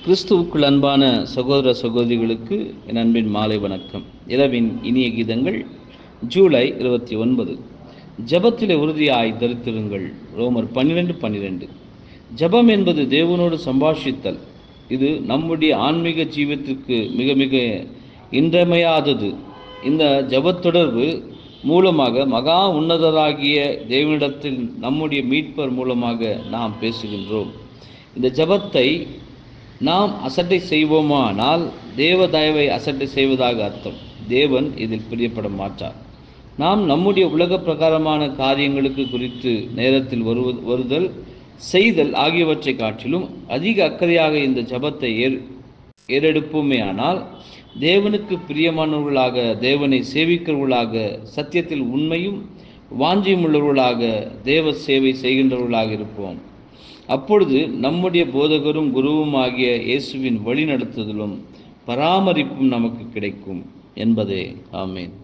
கிறிஸ்துவுக்குள் அன்பான சகோதர சகோதரிகளுக்கு என் அன்பின் மாலை வணக்கம் இரவின் இனிய கீதங்கள் ஜூலை இருபத்தி ஒன்பது ஜபத்திலே உறுதியாய் தரித்திருங்கள் ரோமர் பன்னிரெண்டு பன்னிரெண்டு ஜபம் என்பது தேவனோடு சம்பாஷித்தல் இது நம்முடைய ஆன்மீக ஜீவத்திற்கு மிக மிக இன்றியமையாதது இந்த ஜபத்தொடர்பு மூலமாக மகா உன்னதராகிய தேவனிடத்தில் நம்முடைய மீட்பர் மூலமாக நாம் பேசுகின்றோம் இந்த ஜபத்தை நாம் அசட்டை செய்வோமானால் தேவ தயவை அசட்டை செய்வதாக அர்த்தம் தேவன் இதில் பிரியப்பட மாட்டார் நாம் நம்முடைய உலக பிரகாரமான காரியங்களுக்கு குறித்து நேரத்தில் வருவ வருதல் செய்தல் ஆகியவற்றை காட்டிலும் அதிக அக்கறையாக இந்த ஜபத்தை ஏற் ஏறெடுப்போமே ஆனால் தேவனுக்கு பிரியமானவர்களாக தேவனை சேவிக்கிறவர்களாக சத்தியத்தில் உண்மையும் வாஞ்சியும் உள்ளவர்களாக தேவ சேவை செய்கின்றவர்களாக இருப்போம் அப்பொழுது நம்முடைய போதகரும் குருவும் ஆகிய இயேசுவின் வழி நடத்துதலும் பராமரிப்பும் நமக்கு கிடைக்கும் என்பதே ஆமேன்